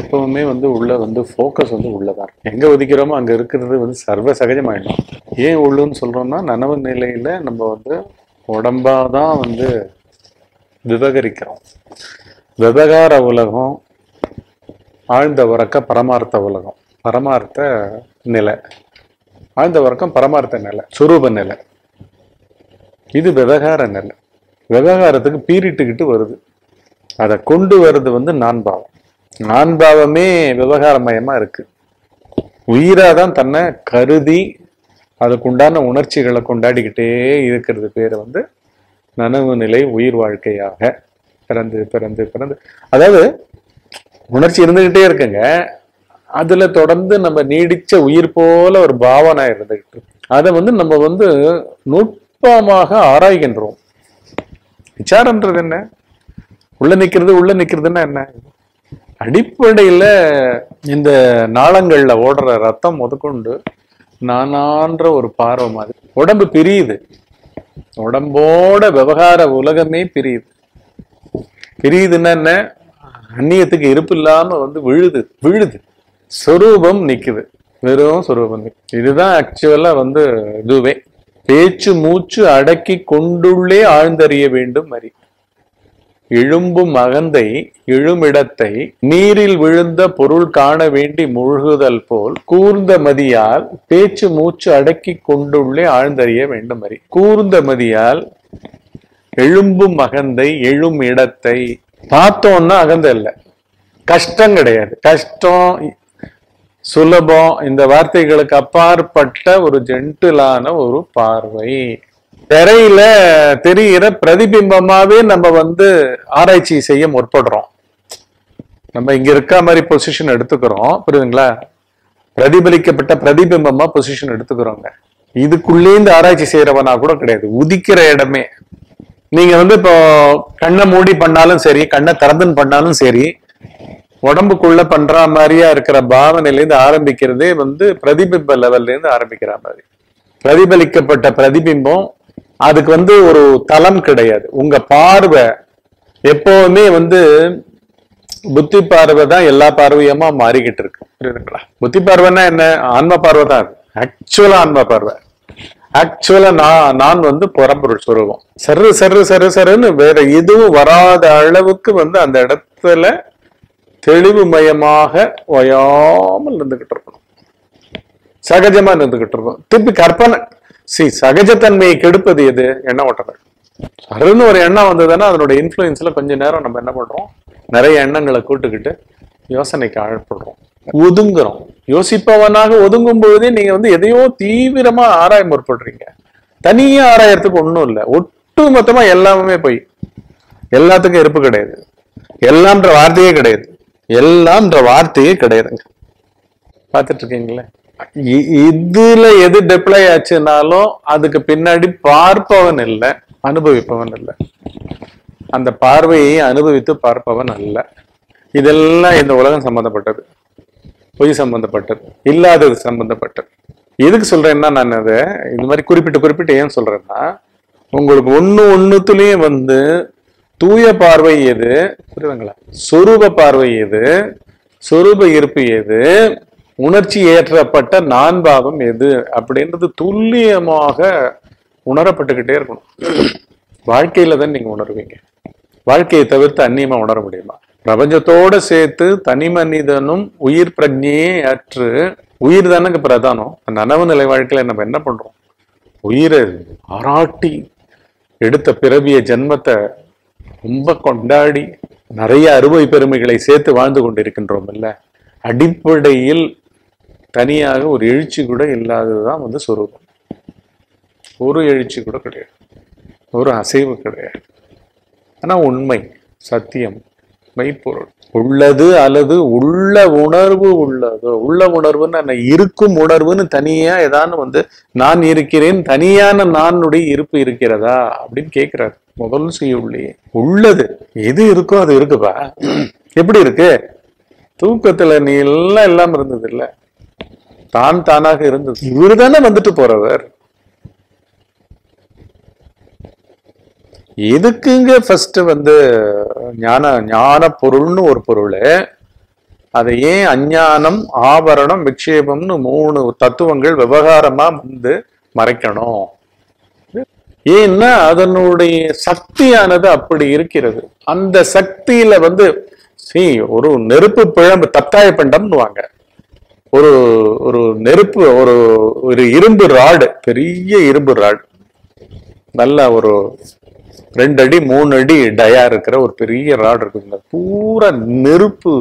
எப்பவுமே வந்து உள்ள வந்து ஃபோக்கஸ் வந்து உள்ளதான் இருக்கும். எங்க ஒதுக்கிறோமோ அங்க இருக்கிறது வந்து சர்வ சகஜமாயிடும் ஏன் உள்ளுன்னு சொல்றோம்னா நனவு நிலையில நம்ம வந்து உடம்பாதான் வந்து விவகரிக்கிறோம் விவகார உலகம் ஆழ்ந்த உறக்க பரமார்த்த உலகம் பரமார்த்த நிலை ஆழ்ந்த உறக்கம் பரமார்த்த நிலை சுரூப நிலை இது விவகார நிலை விவகாரத்துக்கு பீரிட்டுக்கிட்டு வருது அதை கொண்டு வர்றது வந்து நான்பாவம் நான்பாவமே விவகாரமயமா இருக்கு உயிராதான் தன்னை கருதி அதுக்குண்டான உணர்ச்சிகளை கொண்டாடிக்கிட்டே இருக்கிறது பேர் வந்து நனவு நிலை உயிர் வாழ்க்கையாக பிறந்து பிறந்து பிறந்து அதாவது உணர்ச்சி இருந்துகிட்டே இருக்குங்க அதுல தொடர்ந்து நம்ம நீடிச்ச உயிர் போல ஒரு பாவனை இருந்துகிட்டு இருக்கு. அதை வந்து நம்ம வந்து நுட்பமாக ஆராய்கின்றோம் விசாரம்ன்றது என்ன உள்ள நிக்கிறது உள்ள நிக்கிறதுன்னா என்ன அடிப்படையில இந்த நாளங்கள்ல ஓடுற ரத்தம் முதற்கொண்டு நானான்ற ஒரு பார்வை மாதிரி உடம்பு பிரியுது உடம்போட விவகார உலகமே பிரியுது பிரியுதுன்னா என்ன அந்நியத்துக்கு இருப்பு இல்லாம வந்து விழுது விழுது சொரூபம் நிக்குது வெறும் சொரூபம் நிக்குது. இதுதான் ஆக்சுவலா வந்து இதுவே பேச்சு மூச்சு அடக்கி கொண்டுள்ளே ஆழ்ந்தறிய வேண்டும் மறி எழும்பும் அகந்தை எழுமிடத்தை நீரில் விழுந்த பொருள் காண வேண்டி முழுகுதல் போல் கூர்ந்த மதியால் பேச்சு மூச்சு அடக்கி கொண்டுள்ளே ஆழ்ந்தறிய வேண்டும் மறி கூர்ந்த மதியால் எழும்பும் அகந்தை எழும் இடத்தை பார்த்தோம்னா அகந்தை இல்லை கஷ்டம் கிடையாது கஷ்டம் சுலபம் இந்த வார்த்தைகளுக்கு அப்பாற்பட்ட ஒரு ஜென்டிலான ஒரு பார்வை திரையில தெரிகிற பிரதிபிம்பமாவே நம்ம வந்து ஆராய்ச்சி செய்ய முற்படுறோம் நம்ம இங்க இருக்க மாதிரி பொசிஷன் எடுத்துக்கிறோம் புரியுதுங்களா பிரதிபலிக்கப்பட்ட பிரதிபிம்பமா பொசிஷன் எடுத்துக்கிறோங்க இதுக்குள்ளே இந்த ஆராய்ச்சி செய்யறவனா கூட கிடையாது உதிக்கிற இடமே நீங்க வந்து இப்போ கண்ணை மூடி பண்ணாலும் சரி கண்ணை திறந்துன்னு பண்ணாலும் சரி உடம்புக்குள்ள பண்ற மாதிரியா இருக்கிற பாவனையில இருந்து ஆரம்பிக்கிறதே வந்து பிரதிபிம்ப லெவல்ல இருந்து ஆரம்பிக்கிற மாதிரி பிரதிபலிக்கப்பட்ட பிரதிபிம்பம் அதுக்கு வந்து ஒரு தளம் கிடையாது உங்க பார்வை எப்பவுமே வந்து புத்தி பார்வை தான் எல்லா பார்வையுமா மாறிக்கிட்டு இருக்கு புரியுதுங்களா புத்தி பார்வைன்னா என்ன ஆன்ம பார்வை தான் அது ஆக்சுவலா ஆன்ம பார்வை ஆக்சுவலா நான் நான் வந்து புறம்பொருள் சுரூபம் சரு சரு சரு சருன்னு வேற எதுவும் வராத அளவுக்கு வந்து அந்த இடத்துல தெளிவு மயமாக ஓயாமல் இருந்துகிட்டு இருக்கணும் சகஜமா இருந்துகிட்டு இருக்கணும் திருப்பி கற்பனை சி சகஜத்தன்மையை கெடுப்பது எது எண்ண ஓட்டங்கள் சருன்னு ஒரு எண்ணம் வந்ததுன்னா அதனோட இன்ஃப்ளூயன்ஸ்ல கொஞ்ச நேரம் நம்ம என்ன பண்றோம் நிறைய எண்ணங்களை கூட்டுக்கிட்டு யோசனைக்கு ஆழ்படுறோம் ஒதுங்குறோம் யோசிப்பவனாக ஒதுங்கும் பொழுதே நீங்க வந்து எதையோ தீவிரமா ஆராய முற்படுறீங்க தனியா ஆராயறதுக்கு ஒண்ணும் இல்லை ஒட்டு மொத்தமா எல்லாமே போய் எல்லாத்துக்கும் இருப்பு கிடையாது எல்லாம்ன்ற வார்த்தையே கிடையாது எல்லாம்ன்ற வார்த்தையே கிடையாதுங்க பார்த்துட்டு இருக்கீங்களே இ- இதுல எது டிப்ளை ஆச்சுனாலும் அதுக்கு பின்னாடி பார்ப்பவன் இல்லை அனுபவிப்பவன் இல்லை அந்த பார்வையை அனுபவித்து பார்ப்பவன் அல்ல இதெல்லாம் இந்த உலகம் சம்பந்தப்பட்டது பொய் சம்பந்தப்பட்டது இல்லாதது சம்பந்தப்பட்டது எதுக்கு சொல்றேன்னா நான் அதை இந்த மாதிரி குறிப்பிட்டு குறிப்பிட்டு ஏன் சொல்றேன்னா உங்களுக்கு ஒண்ணு ஒண்ணுத்துலயும் வந்து தூய பார்வை எது புரியுதுங்களா சொரூப பார்வை எது சொரூப இருப்பு எது உணர்ச்சி ஏற்றப்பட்ட நான்பாவம் எது அப்படின்றது துல்லியமாக உணரப்பட்டுக்கிட்டே இருக்கணும் வாழ்க்கையில தான் நீங்க உணர்வீங்க வாழ்க்கையை தவிர்த்து அந்நியமா உணர முடியுமா பிரபஞ்சத்தோட சேர்த்து தனி மனிதனும் உயிர் பிரஜையே அற்று உயிர் தானங்க பிரதானம் அந்த நனவு நிலை வாழ்க்கையில நம்ம என்ன பண்றோம் உயிரை ஆராட்டி எடுத்த பிறவிய ஜென்மத்தை ரொம்ப கொண்டாடி நிறைய அறுவை பெருமைகளை சேர்த்து வாழ்ந்து கொண்டிருக்கின்றோம் இல்ல அடிப்படையில் தனியாக ஒரு எழுச்சி கூட இல்லாததுதான் வந்து சொரூபம் ஒரு எழுச்சி கூட கிடையாது ஒரு அசைவு கிடையாது ஆனா உண்மை சத்தியம் மெய்ப்பொருள் உள்ளது அல்லது உள்ள உணர்வு உள்ளது உள்ள உணர்வுன்னு என்ன இருக்கும் உணர்வுன்னு தனியா ஏதான்னு வந்து நான் இருக்கிறேன் தனியான நானுடைய இருப்பு இருக்கிறதா அப்படின்னு கேட்கிறாரு முதல் செய்யுள்ளே உள்ளது எது இருக்கோ அது இருக்குப்பா எப்படி இருக்கு தூக்கத்துல நீ எல்லாம் இல்லாம இருந்தது இல்ல தான் தானாக இருந்தது இவரு தானே வந்துட்டு போறவர் எதுக்குங்க ஃபர்ஸ்ட் வந்து ஞான ஞான பொருள்னு ஒரு பொருள் அதை ஏன் அஞ்ஞானம் ஆபரணம் விக்ஷேபம்னு மூணு தத்துவங்கள் விவகாரமா வந்து மறைக்கணும் ஏன்னா அதனுடைய சக்தியானது அப்படி இருக்கிறது அந்த சக்தியில வந்து see ஒரு நெருப்பு பிழம்பு தத்தாய பண்டம்னுவாங்க ஒரு ஒரு நெருப்பு ஒரு ஒரு இரும்பு ராடு பெரிய இரும்பு ராடு நல்ல ஒரு ரெண்டு அடி மூணு அடி டயா இருக்கிற ஒரு பெரிய ராடு இருக்குங்க பூரா நெருப்பு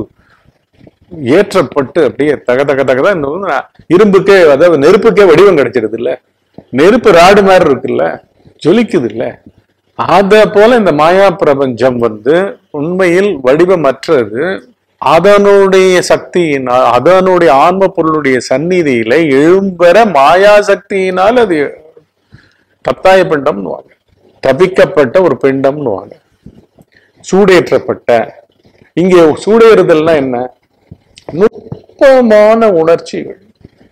ஏற்றப்பட்டு அப்படியே தக தக தகதான் இந்த வந்து இரும்புக்கே அதாவது நெருப்புக்கே வடிவம் கிடைச்சிருது இல்ல நெருப்பு ராடு மாதிரி இருக்குல்ல ஜொலிக்குது இல்ல அத போல இந்த மாயா பிரபஞ்சம் வந்து உண்மையில் வடிவமற்றது அதனுடைய சக்தியினால் அதனுடைய ஆன்ம பொருளுடைய சந்நிதியில எழும்பெற மாயா சக்தியினால் அது தத்தாய பிண்டம்னுவாங்க தபிக்கப்பட்ட ஒரு பிண்டம்னுவாங்க சூடேற்றப்பட்ட இங்கே சூடேறுதல்னா என்ன நுட்பமான உணர்ச்சிகள்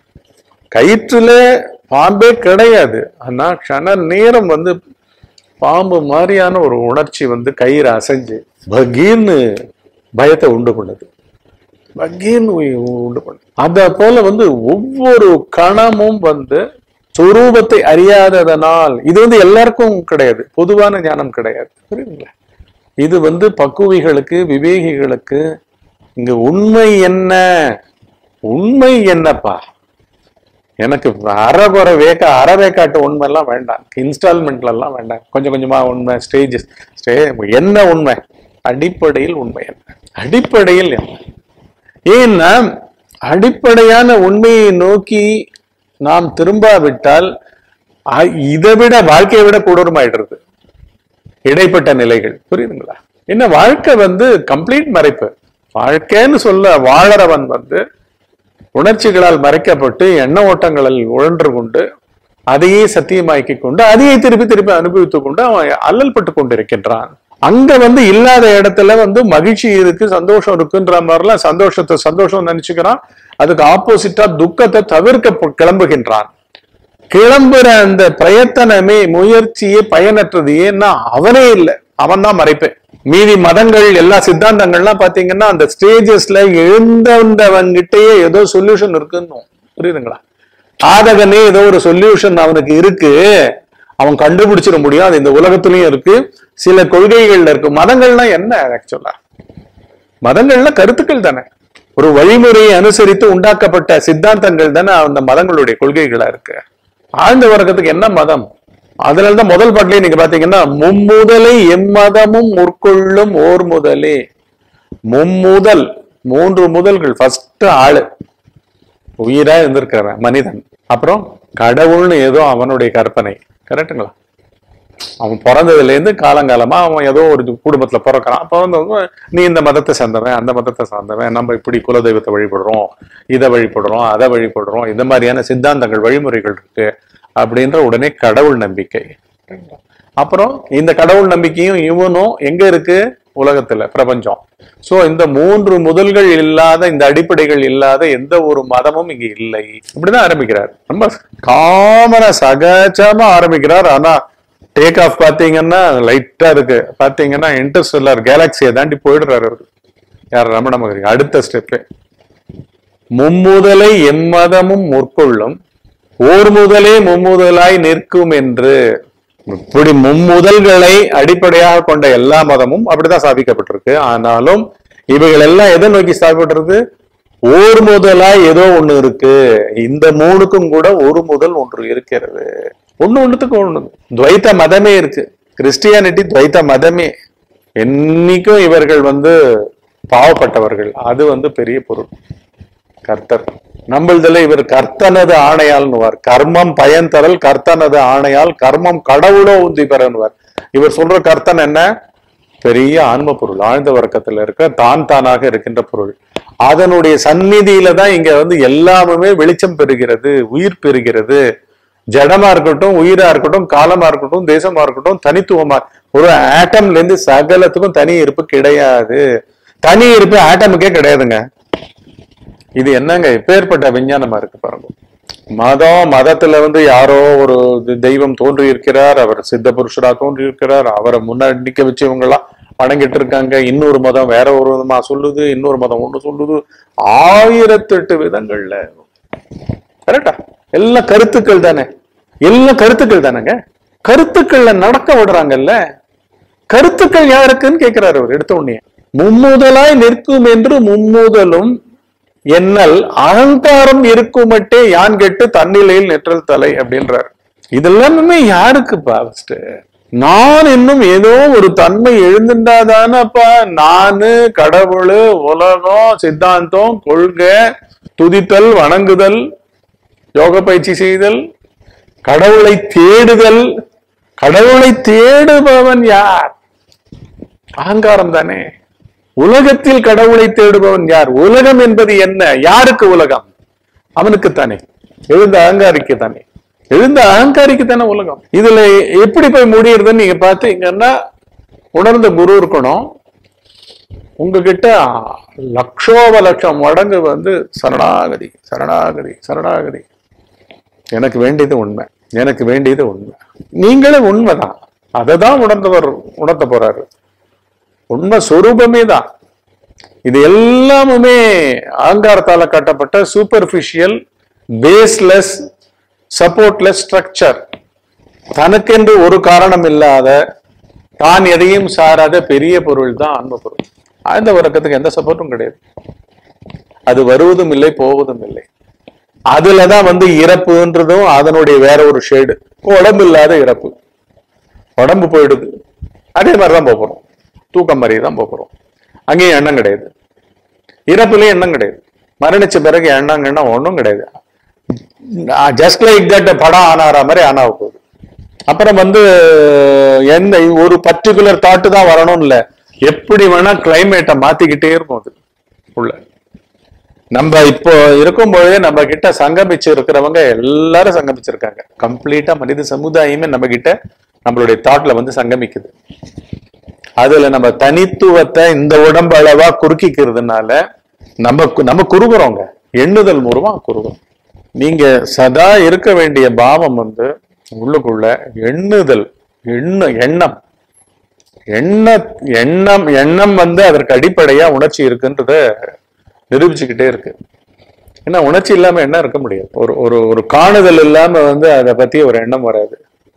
கயிற்றுல பாம்பே கிடையாது ஆனா க்ஷண நேரம் வந்து பாம்பு மாதிரியான ஒரு உணர்ச்சி வந்து கயிறு அசைஞ்சு பகீர்னு பயத்தை உண்டு பண்ணுது பகீர்னு உய்- உண்டு பண்ணுது அத போல வந்து ஒவ்வொரு கணமும் வந்து சொரூபத்தை அறியாததனால் இது வந்து எல்லாருக்கும் கிடையாது பொதுவான ஞானம் கிடையாது புரியுதுங்களா இது வந்து பக்குவிகளுக்கு விவேகிகளுக்கு இங்க உண்மை என்ன உண்மை என்னப்பா எனக்கு அறகுறை வேக்க அறவேக்காட்டு உண்மை எல்லாம் வேண்டாம் இன்ஸ்டால்மெண்ட்ல எல்லாம் வேண்டாம் கொஞ்சம் கொஞ்சமா உண்மை ஸ்டேஜஸ் ஸ்டே என்ன உண்மை அடிப்படையில் உண்மை என்ன அடிப்படையில் என்ன ஏன்னா அடிப்படையான உண்மையை நோக்கி நாம் திரும்பாவிட்டால் அ- இதை விட வாழ்க்கையை விட கொடூரமாயிடுறது இடைப்பட்ட நிலைகள் புரியுதுங்களா என்ன வாழ்க்கை வந்து கம்ப்ளீட் மறைப்பு வாழ்க்கைன்னு சொல்ல வாழறவன் வந்து உணர்ச்சிகளால் மறைக்கப்பட்டு எண்ண ஓட்டங்களில் உழன்று கொண்டு அதையே சத்தியமாக்கி கொண்டு அதையே திருப்பி திருப்பி அனுபவித்துக் கொண்டு அவன் அல்லல்பட்டு கொண்டிருக்கின்றான் அங்க வந்து இல்லாத இடத்துல வந்து மகிழ்ச்சி இருக்கு சந்தோஷம் இருக்குன்ற மாதிரிலாம் சந்தோஷத்தை சந்தோஷம் நினைச்சுக்கிறான் அதுக்கு ஆப்போசிட்டா துக்கத்தை தவிர்க்க ப- கிளம்புகின்றான் கிளம்புற அந்த பிரயத்தனமே முயற்சியே பயனற்றது ஏன்னா அவனே இல்லை அவன் தான் மறைப்பேன் மீதி மதங்கள் எல்லா சித்தாந்தங்கள்லாம் பாத்தீங்கன்னா அந்த ஸ்டேஜஸ்ல எழுந்தவன்கிட்டயே ஏதோ சொல்யூஷன் இருக்குன்னு புரியுதுங்களா ஆதகனே ஏதோ ஒரு சொல்யூஷன் அவனுக்கு இருக்கு அவன் கண்டுபிடிச்சிட முடியும் அது இந்த உலகத்திலயும் இருக்கு சில கொள்கைகள்ல இருக்கு மதங்கள்னா என்ன ஆக்சுவலா மதங்கள்ல கருத்துக்கள் தானே ஒரு வழிமுறையை அனுசரித்து உண்டாக்கப்பட்ட சித்தாந்தங்கள் தானே அந்த மதங்களுடைய கொள்கைகளா இருக்கு ஆழ்ந்த வர்க்கத்துக்கு என்ன மதம் அதனாலதான் முதல் பாட்டிலே நீங்க பாத்தீங்கன்னா மும்முதலை எம்மதமும் முற்கொள்ளும் ஓர் முதலே மும்முதல் மூன்று முதல்கள் ஃபர்ஸ்ட் ஆளு உயிரா இருந்திருக்கிறவன் மனிதன் அப்புறம் கடவுள்னு ஏதோ அவனுடைய கற்பனை கரெக்டுங்களா அவன் பிறந்ததுல இருந்து காலங்காலமா அவன் ஏதோ ஒரு குடும்பத்துல பிறக்கிறான் அப்ப வந்து நீ இந்த மதத்தை சேர்ந்தவன் அந்த மதத்தை சார்ந்தவன் நம்ம இப்படி குலதெய்வத்தை வழிபடுறோம் இதை வழிபடுறோம் அதை வழிபடுறோம் இந்த மாதிரியான சித்தாந்தங்கள் வழிமுறைகள் இருக்கு அப்படின்ற உடனே கடவுள் நம்பிக்கை அப்புறம் இந்த கடவுள் நம்பிக்கையும் இவனும் எங்க இருக்கு உலகத்துல பிரபஞ்சம் சோ இந்த மூன்று முதல்கள் இல்லாத இந்த அடிப்படைகள் இல்லாத எந்த ஒரு மதமும் இங்க இல்லை இப்படிதான் ஆரம்பிக்கிறார் ரொம்ப காமன சகஜமா ஆரம்பிக்கிறார் ஆனா டேக் ஆஃப் பாத்தீங்கன்னா லைட்டா இருக்கு பாத்தீங்கன்னா இன்டர்ஸ்டெல்லார் கேலாக்சியை தாண்டி போயிடுறாரு அவரு யார் ரமண மகரி அடுத்த ஸ்டெப்பு மும்முதலை எம்மதமும் முற்கொள்ளும் ஓர் முதலே மும்முதலாய் நிற்கும் என்று இப்படி மும்முதல்களை அடிப்படையாக கொண்ட எல்லா மதமும் அப்படிதான் ஸ்தாபிக்கப்பட்டிருக்கு ஆனாலும் இவைகள் எல்லாம் எதை நோக்கி ஸ்தாபிக்கப்பட்டிருக்கு ஓர் முதலாய் ஏதோ ஒண்ணு இருக்கு இந்த மூணுக்கும் கூட ஒரு முதல் ஒன்று இருக்கிறது ஒண்ணு ஒண்ணுத்துக்கு ஒண்ணு துவைத்த மதமே இருக்கு கிறிஸ்டியானிட்டி துவைத்த மதமே என்னைக்கும் இவர்கள் வந்து பாவப்பட்டவர்கள் அது வந்து பெரிய பொருள் கர்த்தர் நம்மளதுல இவர் கர்த்தனது ஆணையால்னுவார் கர்மம் பயன் தரல் கர்த்தனது ஆணையால் கர்மம் கடவுளோ உந்தி பெறனுவார் இவர் சொல்ற கர்த்தன் என்ன பெரிய ஆன்ம பொருள் ஆழ்ந்த வர்க்கத்துல இருக்க தான் தானாக இருக்கின்ற பொருள் அதனுடைய சந்நிதியில தான் இங்க வந்து எல்லாமே வெளிச்சம் பெறுகிறது உயிர் பெறுகிறது ஜடமா இருக்கட்டும் உயிரா இருக்கட்டும் காலமா இருக்கட்டும் தேசமா இருக்கட்டும் தனித்துவமா ஒரு ஆட்டம்ல இருந்து சகலத்துக்கும் தனி இருப்பு கிடையாது தனி இருப்பு ஆட்டமுக்கே கிடையாதுங்க இது என்னங்க எப்பேற்பட்ட விஞ்ஞானமா இருக்கு பாருங்க மதம் மதத்துல வந்து யாரோ ஒரு தெய்வம் தோன்றி இருக்கிறார் அவர் சித்த புருஷரா தோன்றி இருக்கிறார் அவரை முன்னாடி நிக்க வச்சவங்களாம் வணங்கிட்டு இருக்காங்க இன்னொரு மதம் வேற ஒரு விதமா சொல்லுது இன்னொரு மதம் ஒண்ணு சொல்லுது ஆயிரத்தெட்டு விதங்கள்ல கரெக்டா எல்லாம் கருத்துக்கள் தானே எல்லாம் கருத்துக்கள் தானேங்க கருத்துக்கள்ல நடக்க விடுறாங்கல்ல கருத்துக்கள் யாருக்குன்னு கேட்கிறாரு அவர் எடுத்த உடனே மும்முதலாய் நிற்கும் என்று மும்முதலும் எண்ணல் அகங்காரம் இருக்குமட்டே யான் கெட்டு தன்னிலையில் நெற்றல் தலை அப்படின்றார் இதெல்லாமே யாருக்குப்பா ஃபர்ஸ்ட் நான் இன்னும் ஏதோ ஒரு தன்மை எழுந்துட்டாதானப்பா நானு கடவுள் உலகம் சித்தாந்தம் கொள்கை துதித்தல் வணங்குதல் யோக பயிற்சி செய்தல் கடவுளை தேடுதல் கடவுளை தேடுபவன் யார் அகங்காரம் தானே உலகத்தில் கடவுளை தேடுபவன் யார் உலகம் என்பது என்ன யாருக்கு உலகம் அவனுக்குத்தானே எழுந்த அகங்காரிக்கு தானே எழுந்த அகங்காரிக்கு தானே உலகம் இதுல எப்படி போய் முடியுறதுன்னு நீங்க பார்த்தீங்கன்னா உணர்ந்த குரு இருக்கணும் உங்ககிட்ட லட்சோப லட்சம் மடங்கு வந்து சரணாகதி சரணாகதி சரணாகதி எனக்கு வேண்டியது உண்மை எனக்கு வேண்டியது உண்மை நீங்களே உண்மைதான் அதை தான் உணர்ந்தவர் உணர்த்த போறாரு உண்மை சொரூபமே தான் இது எல்லாமுமே அகங்காரத்தால கட்டப்பட்ட சூப்பர்ஃபிஷியல் பேஸ்லெஸ் சப்போர்ட்லெஸ் ஸ்ட்ரக்சர் தனக்கென்று ஒரு காரணம் இல்லாத தான் எதையும் சாராத பெரிய பொருள் தான் ஆன்ம பொருள் ஆழ்ந்த உறக்கத்துக்கு எந்த சப்போர்ட்டும் கிடையாது அது வருவதும் இல்லை போவதும் இல்லை அதுலதான் வந்து இறப்புன்றதும் அதனுடைய வேற ஒரு ஷேடு உடம்பு இல்லாத இறப்பு உடம்பு போயிடுது அதே மாதிரிதான் போக போறோம் தூக்கம் மாதிரி தான் போக போறோம் அங்கேயும் எண்ணம் கிடையாது இறப்புலயும் எண்ணம் கிடையாது மரணிச்ச பிறகு எண்ணம் எண்ணம் ஒன்றும் கிடையாது ஜஸ்ட் லைக் தட் படம் ஆனாரா மாதிரி ஆனாவ போகுது அப்புறம் வந்து எந்த ஒரு பர்டிகுலர் தாட்டு தான் வரணும் இல்ல எப்படி வேணா கிளைமேட்டை மாத்திக்கிட்டே இருக்கும் அது உள்ள நம்ம இப்போ இருக்கும் பொழுதே நம்ம கிட்ட சங்கமிச்சு இருக்கிறவங்க எல்லாரும் சங்கமிச்சிருக்காங்க கம்ப்ளீட்டா மனித சமுதாயமே நம்ம கிட்ட நம்மளுடைய தாட்ல வந்து சங்கமிக்குது அதுல நம்ம தனித்துவத்தை இந்த உடம்பு அளவா குறுக்கிக்கிறதுனால நம்ம கு- நம்ம குறுகுறோங்க எண்ணுதல் மூலமா குறுகுறோம் நீங்க சதா இருக்க வேண்டிய பாவம் வந்து உள்ளுக்குள்ள எண்ணுதல் எண்ண எண்ணம் எண்ண எண்ணம் எண்ணம் வந்து அதற்கு அடிப்படையா உணர்ச்சி இருக்குன்றத நிரூபிச்சுக்கிட்டே இருக்கு ஏன்னா உணர்ச்சி இல்லாம எண்ணம் இருக்க முடியாது ஒரு ஒரு ஒரு காணுதல் இல்லாம வந்து அதை பத்தி ஒரு எண்ணம் வராது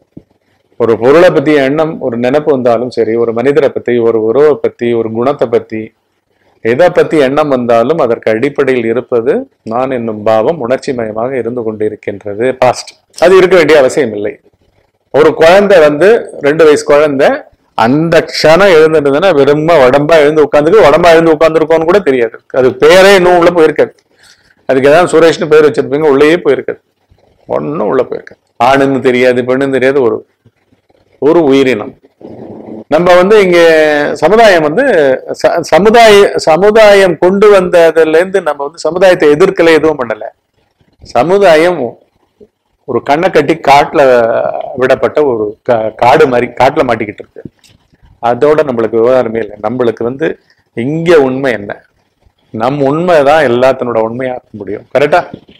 ஒரு பொருளை பத்தி எண்ணம் ஒரு நினைப்பு வந்தாலும் சரி ஒரு மனிதரை பத்தி ஒரு உறவை பத்தி ஒரு குணத்தை பத்தி எதை பத்தி எண்ணம் வந்தாலும் அதற்கு அடிப்படையில் இருப்பது நான் என்னும் பாவம் உணர்ச்சி மயமாக இருந்து கொண்டிருக்கின்றது பாஸ்ட் அது இருக்க வேண்டிய அவசியம் இல்லை ஒரு குழந்தை வந்து ரெண்டு வயசு குழந்தை அந்த க்ஷணம் எழுந்துருந்ததுன்னா வெறும உடம்பா எழுந்து உட்காந்துருக்கு உடம்பா எழுந்து உட்காந்துருக்கோன்னு கூட தெரியாது அது பேரே இன்னும் உள்ள போயிருக்காது அதுக்கு ஏதாவது சுரேஷ்னு பேர் வச்சிருப்பீங்க உள்ளேயே போயிருக்காது ஒன்றும் உள்ள போயிருக்காது ஆணுன்னு தெரியாது பெண்ணுன்னு தெரியாது ஒரு ஒரு உயிரினம் நம்ம வந்து இங்க சமுதாயம் வந்து ச- சமுதாய சமுதாயம் கொண்டு வந்ததுல இருந்து நம்ம வந்து சமுதாயத்தை எதிர்க்கல எதுவும் பண்ணல சமுதாயம் ஒரு கண்ணை கட்டி காட்டுல விடப்பட்ட ஒரு கா- காடு மாதிரி காட்டுல மாட்டிக்கிட்டு இருக்கு அதோட நம்மளுக்கு விவகாரமே இல்லை நம்மளுக்கு வந்து இங்க உண்மை என்ன நம் உண்மை தான் எல்லாத்தினோட உண்மையாக்க முடியும் கரெக்டா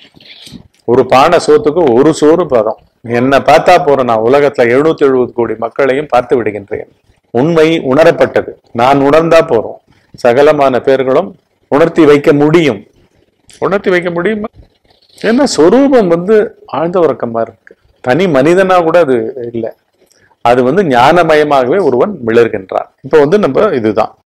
ஒரு பானை சோத்துக்கு ஒரு சோறு பதம் என்னை பார்த்தா போற நான் உலகத்துல எழுநூத்தி எழுபது கோடி மக்களையும் பார்த்து விடுகின்றேன் உண்மை உணரப்பட்டது நான் உணர்ந்தா போறோம் சகலமான பேர்களும் உணர்த்தி வைக்க முடியும் உணர்த்தி வைக்க முடியுமா ஏன்னா சொரூபம் வந்து ஆழ்ந்த உறக்கமா இருக்கு தனி மனிதனா கூட அது இல்லை அது வந்து ஞானமயமாகவே ஒருவன் மிளர்கின்றான் இப்போ வந்து நம்ம இதுதான்